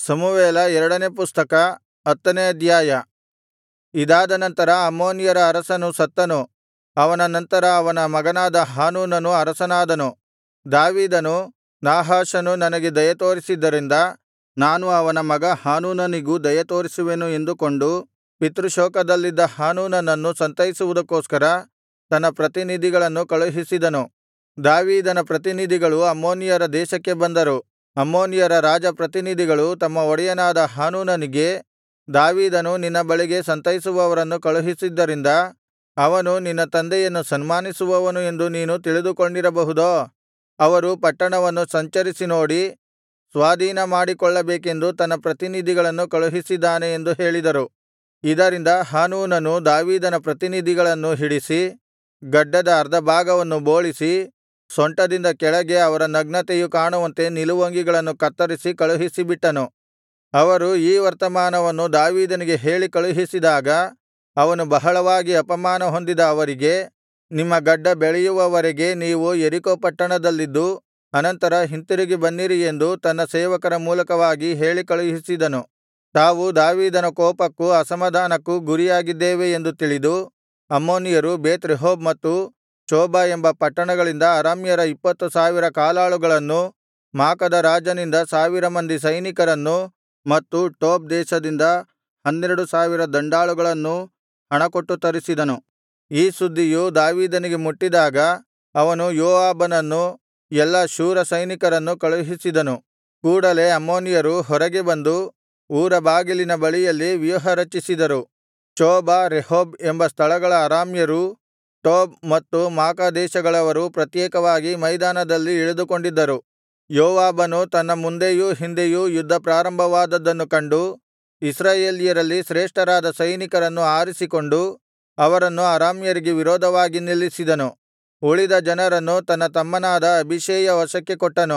ಸಮುವೇಲ ಎರಡನೇ ಪುಸ್ತಕ ಹತ್ತನೇ ಅಧ್ಯಾಯ ಇದಾದ ನಂತರ ಅಮ್ಮೋನಿಯರ ಅರಸನು ಸತ್ತನು ಅವನ ನಂತರ ಅವನ ಮಗನಾದ ಹಾನೂನನು ಅರಸನಾದನು ದಾವೀದನು ನಾಹಾಷನು ನನಗೆ ದಯೆತೋರಿಸಿದ್ದರಿಂದ ನಾನು ಅವನ ಮಗ ಹಾನೂನನಿಗೂ ದಯೆತೋರಿಸುವೆನು ಎಂದುಕೊಂಡು ಪಿತೃಶೋಕದಲ್ಲಿದ್ದ ಹಾನೂನನನ್ನು ಸಂತೈಸುವುದಕ್ಕೋಸ್ಕರ ತನ್ನ ಪ್ರತಿನಿಧಿಗಳನ್ನು ಕಳುಹಿಸಿದನು ದಾವೀದನ ಪ್ರತಿನಿಧಿಗಳು ಅಮ್ಮೋನಿಯರ ದೇಶಕ್ಕೆ ಬಂದರು ಅಮ್ಮೋನಿಯರ ರಾಜ ಪ್ರತಿನಿಧಿಗಳು ತಮ್ಮ ಒಡೆಯನಾದ ಹಾನೂನನಿಗೆ ದಾವೀದನು ನಿನ್ನ ಬಳಿಗೆ ಸಂತೈಸುವವರನ್ನು ಕಳುಹಿಸಿದ್ದರಿಂದ ಅವನು ನಿನ್ನ ತಂದೆಯನ್ನು ಸನ್ಮಾನಿಸುವವನು ಎಂದು ನೀನು ತಿಳಿದುಕೊಂಡಿರಬಹುದೋ ಅವರು ಪಟ್ಟಣವನ್ನು ಸಂಚರಿಸಿ ನೋಡಿ ಸ್ವಾಧೀನಮಾಡಿಕೊಳ್ಳಬೇಕೆಂದು ತನ್ನ ಪ್ರತಿನಿಧಿಗಳನ್ನು ಕಳುಹಿಸಿದ್ದಾನೆ ಎಂದು ಹೇಳಿದರು ಇದರಿಂದ ಹಾನೂನನು ದಾವೀದನ ಪ್ರತಿನಿಧಿಗಳನ್ನು ಹಿಡಿಸಿ ಗಡ್ಡದ ಅರ್ಧ ಭಾಗವನ್ನು ಬೋಳಿಸಿ ಸೊಂಟದಿಂದ ಕೆಳಗೆ ಅವರ ನಗ್ನತೆಯು ಕಾಣುವಂತೆ ನಿಲುವಂಗಿಗಳನ್ನು ಕತ್ತರಿಸಿ ಕಳುಹಿಸಿಬಿಟ್ಟನು ಅವರು ಈ ವರ್ತಮಾನವನ್ನು ದಾವೀದನಿಗೆ ಹೇಳಿ ಕಳುಹಿಸಿದಾಗ ಅವನು ಬಹಳವಾಗಿ ಅಪಮಾನ ಹೊಂದಿದ ಅವರಿಗೆ ನಿಮ್ಮ ಗಡ್ಡ ಬೆಳೆಯುವವರೆಗೆ ನೀವು ಯೆರಿಕೋ ಪಟ್ಟಣದಲ್ಲಿದ್ದು ಅನಂತರ ಹಿಂತಿರುಗಿ ಬನ್ನಿರಿ ಎಂದು ತನ್ನ ಸೇವಕರ ಮೂಲಕವಾಗಿ ಹೇಳಿ ಕಳುಹಿಸಿದನು ತಾವು ದಾವೀದನ ಕೋಪಕ್ಕೂ ಅಸಮಾಧಾನಕ್ಕೂ ಗುರಿಯಾಗಿದ್ದೇವೆ ಎಂದು ತಿಳಿದು ಅಮ್ಮೋನಿಯರು ಬೇತ್ ರೆಹೋಬ್ ಮತ್ತು ಚೋಬ ಎಂಬ ಪಟ್ಟಣಗಳಿಂದ ಅರಾಮ್ಯರ ಇಪ್ಪತ್ತು ಸಾವಿರ ಕಾಲಾಳುಗಳನ್ನೂ ಮಾಕದ ರಾಜನಿಂದ ಸಾವಿರ ಮಂದಿ ಸೈನಿಕರನ್ನೂ ಮತ್ತು ಟೋಬ್ ದೇಶದಿಂದ ಹನ್ನೆರಡು ಸಾವಿರ ದಂಡಾಳುಗಳನ್ನೂ ಹಣಕೊಟ್ಟು ತರಿಸಿದನು ಈ ಸುದ್ದಿಯು ದಾವೀದನಿಗೆ ಮುಟ್ಟಿದಾಗ ಅವನು ಯೋವಾಬನನ್ನೂ ಎಲ್ಲಾ ಶೂರ ಸೈನಿಕರನ್ನೂ ಕಳುಹಿಸಿದನು ಕೂಡಲೆ ಅಮ್ಮೋನಿಯರು ಹೊರಗೆ ಬಂದು ಊರ ಬಾಗಿಲಿನ ಬಳಿಯಲ್ಲಿ ವ್ಯೂಹರಚಿಸಿದರು ಚೋಬ ರೆಹೋಬ್ ಎಂಬ ಸ್ಥಳಗಳ ಅರಾಮ್ಯರೂ ಟೋಬ್ ಮತ್ತು ಮಾಕಾ ದೇಶಗಳವರು ಪ್ರತ್ಯೇಕವಾಗಿ ಮೈದಾನದಲ್ಲಿ ಇಳಿದುಕೊಂಡಿದ್ದರು ಯೋವಾಬನು ತನ್ನ ಮುಂದೆಯೂ ಹಿಂದೆಯೂ ಯುದ್ಧ ಪ್ರಾರಂಭವಾದದ್ದನ್ನು ಕಂಡು ಇಸ್ರಾಯೇಲ್ಯರಲ್ಲಿ ಶ್ರೇಷ್ಠರಾದ ಸೈನಿಕರನ್ನು ಆರಿಸಿಕೊಂಡು ಅವರನ್ನು ಅರಾಮ್ಯರಿಗೆ ವಿರೋಧವಾಗಿ ನಿಲ್ಲಿಸಿದನು ಉಳಿದ ಜನರನ್ನು ತನ್ನ ತಮ್ಮನಾದ ಅಬೀಷೈಯ ವಶಕ್ಕೆ ಕೊಟ್ಟನು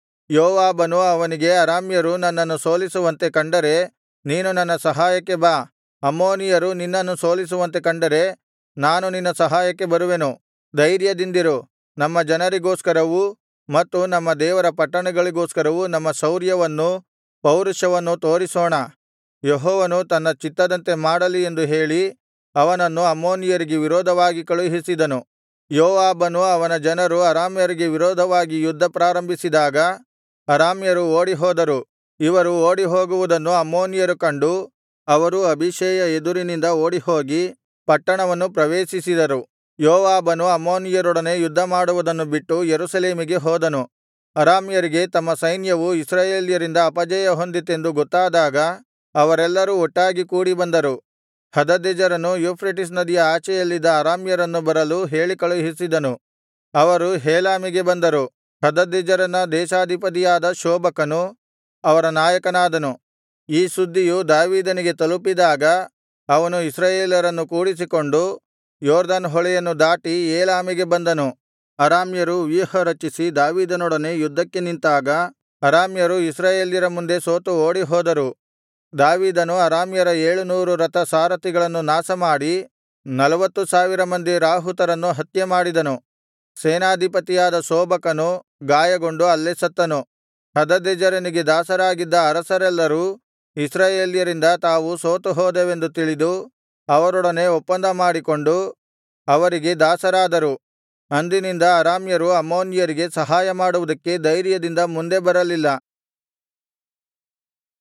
ಯೋವಾಬನು ಅವನಿಗೆ ಅರಾಮ್ಯರು ನನ್ನನ್ನು ಸೋಲಿಸುವಂತೆ ಕಂಡರೆ ನೀನು ನನ್ನ ಸಹಾಯಕ್ಕೆ ಬಾ ಅಮ್ಮೋನಿಯರು ನಿನ್ನನ್ನು ಸೋಲಿಸುವಂತೆ ಕಂಡರೆ ನಾನು ನಿನ್ನ ಸಹಾಯಕ್ಕೆ ಬರುವೆನು ಧೈರ್ಯದಿಂದಿರು ನಮ್ಮ ಜನರಿಗೋಸ್ಕರವೂ ಮತ್ತು ನಮ್ಮ ದೇವರ ಪಟ್ಟಣಗಳಿಗೋಸ್ಕರವೂ ನಮ್ಮ ಶೌರ್ಯವನ್ನೂ ಪೌರುಷವನ್ನೂ ತೋರಿಸೋಣ ಯೆಹೋವನು ತನ್ನ ಚಿತ್ತದಂತೆ ಮಾಡಲಿ ಎಂದು ಹೇಳಿ ಅವನನ್ನು ಅಮ್ಮೋನಿಯರಿಗೆ ವಿರೋಧವಾಗಿ ಕಳುಹಿಸಿದನು ಯೋವಾಬನೂ ಅವನ ಜನರು ಅರಾಮ್ಯರಿಗೆ ವಿರೋಧವಾಗಿ ಯುದ್ಧ ಪ್ರಾರಂಭಿಸಿದಾಗ ಅರಾಮ್ಯರು ಓಡಿಹೋದರು ಇವರು ಓಡಿಹೋಗುವುದನ್ನು ಅಮ್ಮೋನಿಯರು ಕಂಡು ಅವರೂ ಅಬೀಷೈಯ ಎದುರಿನಿಂದ ಓಡಿಹೋಗಿ ಪಟ್ಟಣವನ್ನು ಪ್ರವೇಶಿಸಿದರು ಯೋವಾಬನು ಅಮ್ಮೋನಿಯರೊಡನೆ ಯುದ್ಧಮಾಡುವುದನ್ನು ಬಿಟ್ಟು ಯೆರೂಸಲೇಮಿಗೆ ಹೋದನು ಅರಾಮ್ಯರಿಗೆ ತಮ್ಮ ಸೈನ್ಯವು ಇಸ್ರಾಯೇಲ್ಯರಿಂದ ಅಪಜಯ ಹೊಂದಿತೆಂದು ಗೊತ್ತಾದಾಗ ಅವರೆಲ್ಲರೂ ಒಟ್ಟಾಗಿ ಕೂಡಿಬಂದರು ಹದದೆಜರನು ಯೂಫ್ರೆಟಿಸ್ ನದಿಯ ಆಚೆಯಲ್ಲಿದ್ದ ಅರಾಮ್ಯರನ್ನು ಬರಲು ಹೇಳಿ ಕಳುಹಿಸಿದನು ಅವರು ಹೇಲಾಮಿಗೆ ಬಂದರು ಹದದೆಜರನ ದೇಶಾಧಿಪತಿಯಾದ ಶೋಬಕನು ಅವರ ನಾಯಕನಾದನು ಈ ಸುದ್ದಿಯು ದಾವೀದನಿಗೆ ತಲುಪಿದಾಗ ಅವನು ಇಸ್ರಾಯೇಲರನ್ನು ಕೂಡಿಸಿಕೊಂಡು ಯೊರ್ದನ್ ಹೊಳೆಯನ್ನು ದಾಟಿ ಏಲಾಮಿಗೆ ಬಂದನು ಅರಾಮ್ಯರು ವ್ಯೂಹರಚಿಸಿ ದಾವೀದನೊಡನೆ ಯುದ್ಧಕ್ಕೆ ನಿಂತಾಗ ಅರಾಮ್ಯರು ಇಸ್ರಾಯೇಲ್ಯರ ಮುಂದೆ ಸೋತು ಓಡಿಹೋದರು ದಾವೀದನು ಅರಾಮ್ಯರ ಏಳುನೂರು ರಥ ಸಾರಥಿಗಳನ್ನು ನಾಶಮಾಡಿ ನಲ್ವತ್ತು ಸಾವಿರ ಮಂದಿ ರಾಹುತರನ್ನು ಹತ್ಯೆಮಾಡಿದನು ಸೇನಾಧಿಪತಿಯಾದ ಶೋಬಕನು ಗಾಯಗೊಂಡು ಅಲ್ಲೇ ಸತ್ತನು ಹದದೆಜರನಿಗೆ ದಾಸರಾಗಿದ್ದ ಅರಸರೆಲ್ಲರೂ ಇಸ್ರಾಯೇಲ್ಯರಿಂದ ತಾವು ಸೋತುಹೋದೆವೆಂದು ತಿಳಿದು ಅವರೊಡನೆ ಒಪ್ಪಂದ ಮಾಡಿಕೊಂಡು ಅವರಿಗೆ ದಾಸರಾದರು ಅಂದಿನಿಂದ ಅರಾಮ್ಯರು ಅಮ್ಮೋನಿಯರಿಗೆ ಸಹಾಯಮಾಡುವುದಕ್ಕೆ ಧೈರ್ಯದಿಂದ ಮುಂದೆ ಬರಲಿಲ್ಲ